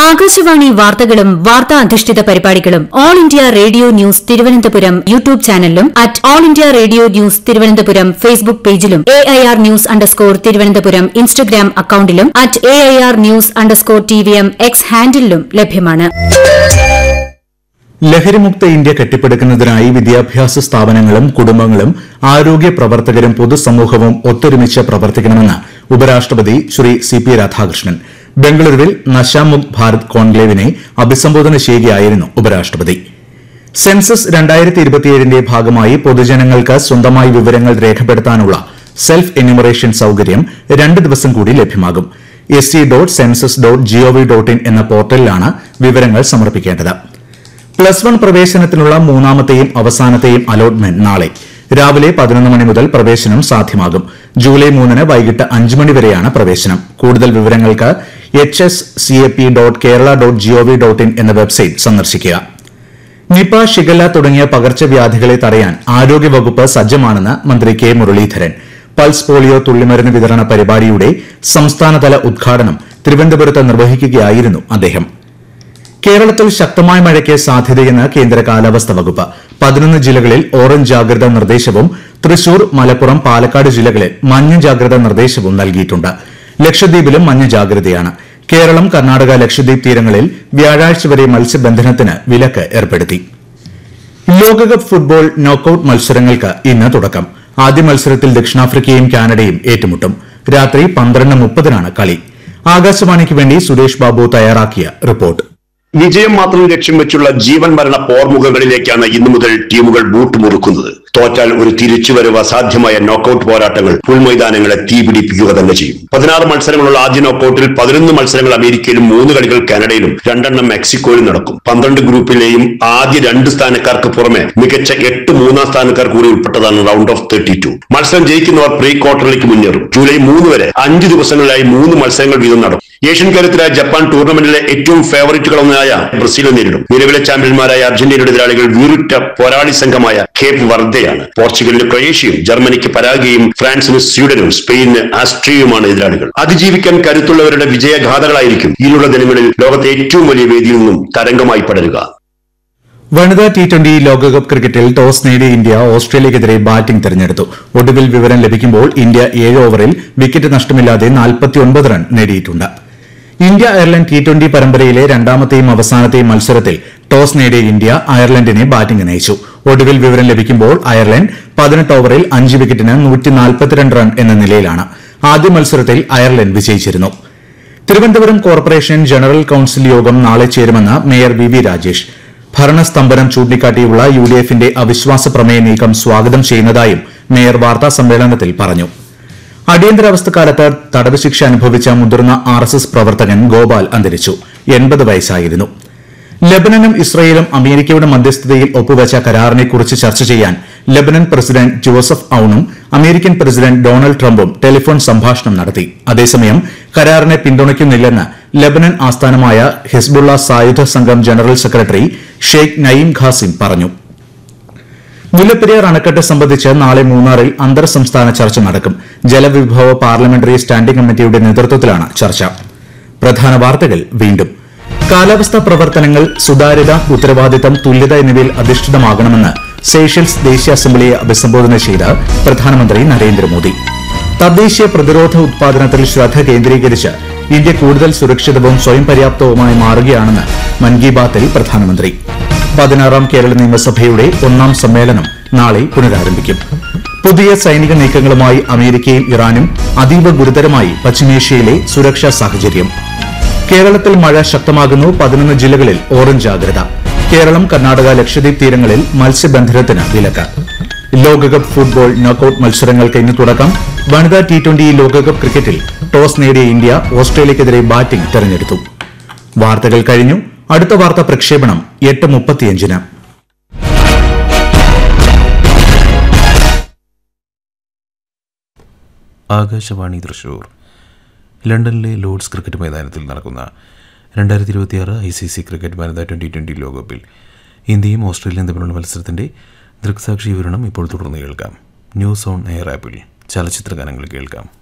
ആകാശവാണി വാർത്തകളും വാർത്താ അധിഷ്ഠിത പരിപാടികളും All India Radio news Thiruvananthapuram YouTube ചാനലിലും at All India Radio news Thiruvananthapuram Facebook പേജിലും A I R news underscore Thiruvananthapuram Instagram അക്കൌണ്ടിലും at A I R news underscore T V M X ഹാൻഡിലും ലഭ്യമാണ് ലഹരിമുക്ത ഇന്ത്യ കെട്ടിപ്പടുക്കുന്നതിനായി വിദ്യാഭ്യാസ സ്ഥാപനങ്ങളും കുടുംബങ്ങളും ആരോഗ്യ പ്രവർത്തകരും പൊതുസമൂഹവും ഒത്തൊരുമിച്ച് പ്രവർത്തിക്കണമെന്ന് ഉപരാഷ്ട്രപതി ശ്രീ സി പി രാധാകൃഷ്ണൻ ബംഗളൂരുവിൽ നശാമുക്ത് ഭാരത് കോൺക്ലേവിനെ അഭിസംബോധന ചെയ്യുകയായിരുന്നു ഉപരാഷ്ട്രപതി സെൻസസ് രണ്ടായിരത്തി ഇരുപത്തിയേഴിന്റെ ഭാഗമായി പൊതുജനങ്ങൾക്ക് സ്വന്തമായി വിവരങ്ങൾ രേഖപ്പെടുത്താനുള്ള സെൽഫ് എന്യൂമറേഷൻ സൌകര്യം രണ്ട് ദിവസം കൂടി ലഭ്യമാകും S C dot census dot gov dot in എന്ന പോർട്ടലിലാണ് വിവരങ്ങൾ സമർപ്പിക്കേണ്ടത് പ്ലസ് വൺ പ്രവേശനത്തിനുള്ള മൂന്നാമത്തെയും അവസാനത്തെയും അലോട്ട്മെന്റ് നാളെ രാവിലെ പതിനൊന്ന് മണി മുതൽ പ്രവേശനം സാധ്യമാകും ജൂലൈ മൂന്നിന് വൈകിട്ട് അഞ്ച് മണി വരെയാണ് പ്രവേശനം കൂടുതൽ വിവരങ്ങൾക്ക് H S C A P dot Kerala dot gov dot in എന്ന വെബ്സൈറ്റ് സന്ദർശിക്കുക നിപ ഷിഗല്ല തുടങ്ങിയ പകർച്ചവ്യാധികളെ തടയാൻ ആരോഗ്യവകുപ്പ് സജ്ജമാണെന്ന് മന്ത്രി കെ മുരളീധരൻ പൾസ് പോളിയോ തുള്ളിമരുന്ന് വിതരണ പരിപാടിയുടെ സംസ്ഥാനതല ഉദ്ഘാടനം തിരുവനന്തപുരത്ത് നിർവഹിക്കുകയായിരുന്നു അദ്ദേഹം കേരളത്തിൽ ശക്തമായ മഴയ്ക്ക് സാധ്യതയെന്ന് കേന്ദ്ര കാലാവസ്ഥാ വകുപ്പ് പതിനൊന്ന് ജില്ലകളിൽ ഓറഞ്ച് ജാഗ്രതാ നിർദ്ദേശവും തൃശൂർ മലപ്പുറം പാലക്കാട് ജില്ലകളിൽ മഞ്ഞ ജാഗ്രതാ നിർദ്ദേശവും നൽകിയിട്ടുണ്ട് ലക്ഷദ്വീപിലും മഞ്ഞ ജാഗ്രതയാണ് കേരളം കർണാടക ലക്ഷദ്വീപ് തീരങ്ങളിൽ വ്യാഴാഴ്ച വരെ മത്സ്യബന്ധനത്തിന് വിലക്ക് ഏർപ്പെടുത്തി ലോകകപ്പ് ഫുട്ബോൾ നോക്കൌട്ട് മത്സരങ്ങൾക്ക് ഇന്ന് തുടക്കം ആദ്യ മത്സരത്തിൽ ദക്ഷിണാഫ്രിക്കയും കാനഡയും ഏറ്റുമുട്ടും രാത്രി പന്ത്രണ്ട് മുപ്പതിനാണ് കളി ആകാശവാണിക്ക് വേണ്ടി സുരേഷ് ബാബു തയ്യാറാക്കിയ റിപ്പോർട്ട് വിജയം മാത്രം ലക്ഷ്യം വെച്ചുള്ള ജീവൻ മരണ പോർമുഖങ്ങളിലേക്കാണ് ഇന്നു മുതൽ ടീമുകൾ ബൂട്ടുമുറുക്കുന്നത് തോറ്റാൽ ഒരു തിരിച്ചുവരവ് അസാധ്യമായ നോക്കൌട്ട് പോരാട്ടങ്ങൾ പുൽമൈതാനങ്ങളെ തീപിടിപ്പിക്കുക തന്നെ ചെയ്യും പതിനാറ് മത്സരങ്ങളുള്ള ആദ്യ നോക്കൌട്ടിൽ പതിനൊന്ന് മത്സരങ്ങൾ അമേരിക്കയിലും മൂന്ന് കളികൾ കാനഡയിലും രണ്ടെണ്ണം മെക്സിക്കോയിലും നടക്കും പന്ത്രണ്ട് ഗ്രൂപ്പിലെയും ആദ്യ രണ്ട് സ്ഥാനക്കാർക്ക് പുറമെ മികച്ച എട്ട് മൂന്നാം സ്ഥാനക്കാർ കൂടി ഉൾപ്പെട്ടതാണ് റൗണ്ട് ഓഫ് തേർട്ടി ടു മത്സരം ജയിക്കുന്നവർ പ്രീ ക്വാർട്ടറിലേക്ക് മുന്നേറും ജൂലൈ മൂന്ന് വരെ അഞ്ച് ദിവസങ്ങളിലായി മൂന്ന് മത്സരങ്ങൾ വീതം നടക്കും ഏഷ്യൻ കരുത്തരായ ജപ്പാൻ ടൂർണമെന്റിലെ ഏറ്റവും ഫേവറേറ്റുകളൊന്നായ ബ്രസീലിനെ നേരിടും നിലവിലെ ചാമ്പ്യന്മാരായ അർജന്റീനയുടെ എതിരാളികൾ വീറുറ്റ പോരാളി സംഘമായ കേപ്പ് വർദ്ധയാണ് പോർച്ചുഗലിന് ക്രൊയേഷ്യയും ജർമ്മനിക്ക് പരാഗയും ഫ്രാൻസിന് സ്വീഡനും സ്പെയിനിന് ആസ്ട്രിയയുമാണ് എതിരാളികൾ അതിജീവിക്കാൻ കരുത്തുള്ളവരുടെ വിജയഗാഥകളായിരിക്കും ഇനിയുള്ള ദിനങ്ങളിൽ ലോകത്തെ ഏറ്റവും വലിയ വേദിയിൽ നിന്നും തരംഗമായി പടരുക വനിതാ ടി ട്വന്റി ലോകകപ്പ് ക്രിക്കറ്റിൽ ടോസ് നേടിയ ഇന്ത്യ ഓസ്ട്രേലിയക്കെതിരെ ബാറ്റിംഗ് തെരഞ്ഞെടുത്തു ഒടുവിൽ വിവരം ലഭിക്കുമ്പോൾ ഇന്ത്യ ഏഴ് ഓവറിൽ വിക്കറ്റ് നഷ്ടമില്ലാതെ നാൽപ്പത്തിയൊൻപത് റൺ നേടിയിട്ടുണ്ട് ഇന്ത്യ അയർലൻഡ് ടി ട്വന്റി പരമ്പരയിലെ രണ്ടാമത്തെയും അവസാനത്തെയും മത്സരത്തിൽ ടോസ് നേടിയ ഇന്ത്യ അയർലൻഡിനെ ബാറ്റിംഗിന് അയച്ചു ഒടുവിൽ വിവരം ലഭിക്കുമ്പോൾ അയർലൻഡ് പതിനെട്ട് ഓവറിൽ അഞ്ച് വിക്കറ്റിന് നൂറ്റിനാൽപ്പത്തിരണ്ട് റൺ എന്ന നിലയിലാണ് ആദ്യ മത്സരത്തിൽ അയർലൻഡ് വിജയിച്ചിരുന്നു തിരുവനന്തപുരം കോർപ്പറേഷൻ ജനറൽ കൌൺസിൽ യോഗം നാളെ ചേരുമെന്ന് മേയർ വി വി രാജേഷ് ഭരണസ്തംഭനം ചൂണ്ടിക്കാട്ടിയുള്ള യു ഡി എഫിന്റെ അവിശ്വാസ പ്രമേയ നീക്കം സ്വാഗതം ചെയ്യുന്നതായും മേയർ വാർത്താ സമ്മേളനത്തിൽ പറഞ്ഞു അടിയന്തരാവസ്ഥക്കാലത്ത് തടവ് ശിക്ഷ അനുഭവിച്ച മുതിർന്ന ആർ എസ് എസ് പ്രവർത്തകൻ ഗോപാൽ അന്തരിച്ചു എൺപത് വയസ്സായിരുന്നു ലബനനും ഇസ്രയേലും അമേരിക്കയുടെ മധ്യസ്ഥതയിൽ ഒപ്പുവച്ച കരാറിനെക്കുറിച്ച് ചർച്ച ചെയ്യാൻ ലബനൻ പ്രസിഡന്റ് ജോസഫ് ഔണും അമേരിക്കൻ പ്രസിഡന്റ് ഡൊണാൾഡ് ട്രംപും ടെലിഫോൺ സംഭാഷണം നടത്തി അതേസമയം കരാറിനെ പിന്തുണയ്ക്കുന്നില്ലെന്ന് ലബനൻ ആസ്ഥാനമായ ഹിസ്ബുള്ള സായുധ സംഘം general secretary Sheikh Naim Qassem പറഞ്ഞു മുല്ലപ്പെരിയാർ അണക്കെട്ട് സംബന്ധിച്ച് നാളെ മൂന്നാറിൽ അന്തർ സംസ്ഥാന ചർച്ച നടക്കും ജലവിഭവ പാർലമെന്ററി സ്റ്റാൻഡിംഗ് കമ്മിറ്റിയുടെ നേതൃത്വത്തിലാണ് ചർച്ച പ്രധാന വാർത്തകൾ വീണ്ടും കാലാവസ്ഥാ പ്രവർത്തനങ്ങൾ സുതാര്യത ഉത്തരവാദിത്തം തുല്യത എന്നിവയിൽ അധിഷ്ഠിതമാകണമെന്ന് സേഷ്യൽസ് ദേശീയ അസംബ്ലിയെ അഭിസംബോധന ചെയ്ത പ്രധാനമന്ത്രി നരേന്ദ്രമോദി തദ്ദേശീയ പ്രതിരോധ ഉത്പാദനത്തിൽ ശ്രദ്ധ കേന്ദ്രീകരിച്ച് ഇന്ത്യ കൂടുതൽ സുരക്ഷിതവും സ്വയം പര്യാപ്തവുമായി മാറുകയാണെന്ന് മൻ കി ബാത്തിൽ പ്രധാനമന്ത്രി പതിനാറാം കേരള നിയമസഭയുടെ ഒന്നാം സമ്മേളനം നാളെ പുനരാരംഭിക്കും പുതിയ സൈനിക നീക്കങ്ങളുമായി അമേരിക്കയും ഇറാനും അതീവ ഗുരുതരമായി പശ്ചിമേഷ്യയിലെ സുരക്ഷാ സാഹചര്യം കേരളത്തിൽ മഴ ശക്തമാകുന്നു പതിനൊന്ന് ജില്ലകളിൽ ഓറഞ്ച് ജാഗ്രത കേരളം കർണാടക ലക്ഷദ്വീപ് തീരങ്ങളിൽ മത്സ്യബന്ധനത്തിന് വിലക്ക് ലോകകപ്പ് ഫുട്ബോൾ നോക്കൌട്ട് മത്സരങ്ങൾക്ക് ഇന്ന് തുടക്കം വനിതാ ടി ട്വന്റി ലോകകപ്പ് ക്രിക്കറ്റിൽ ടോസ് നേടിയ ഇന്ത്യ ഓസ്ട്രേലിയക്കെതിരെ ബാറ്റിംഗ് തെരഞ്ഞെടുത്തു വാർത്തകൾ കഴിഞ്ഞു അടുത്ത വാർത്താ പ്രക്ഷേപണം എട്ട് മുപ്പത്തിയഞ്ചിന് ആകാശവാണി തൃശൂർ ലണ്ടനിലെ ലോർഡ്സ് ക്രിക്കറ്റ് മൈതാനത്തിൽ നടക്കുന്ന രണ്ടായിരത്തി ഇരുപത്തിയാറ് ഐ സി സി ക്രിക്കറ്റ് വനിതാ ട്വൻ്റി ട്വൻ്റി ലോകകപ്പിൽ ഇന്ത്യയും ഓസ്ട്രേലിയയും തമ്മിലുള്ള മത്സരത്തിൻ്റെ ദൃക്സാക്ഷി വിവരണം ഇപ്പോൾ തുടർന്ന് കേൾക്കാം ന്യൂസ് ഓൺ എയർ ആപ്പിൽ ചലച്ചിത്ര ഗാനങ്ങൾ കേൾക്കാം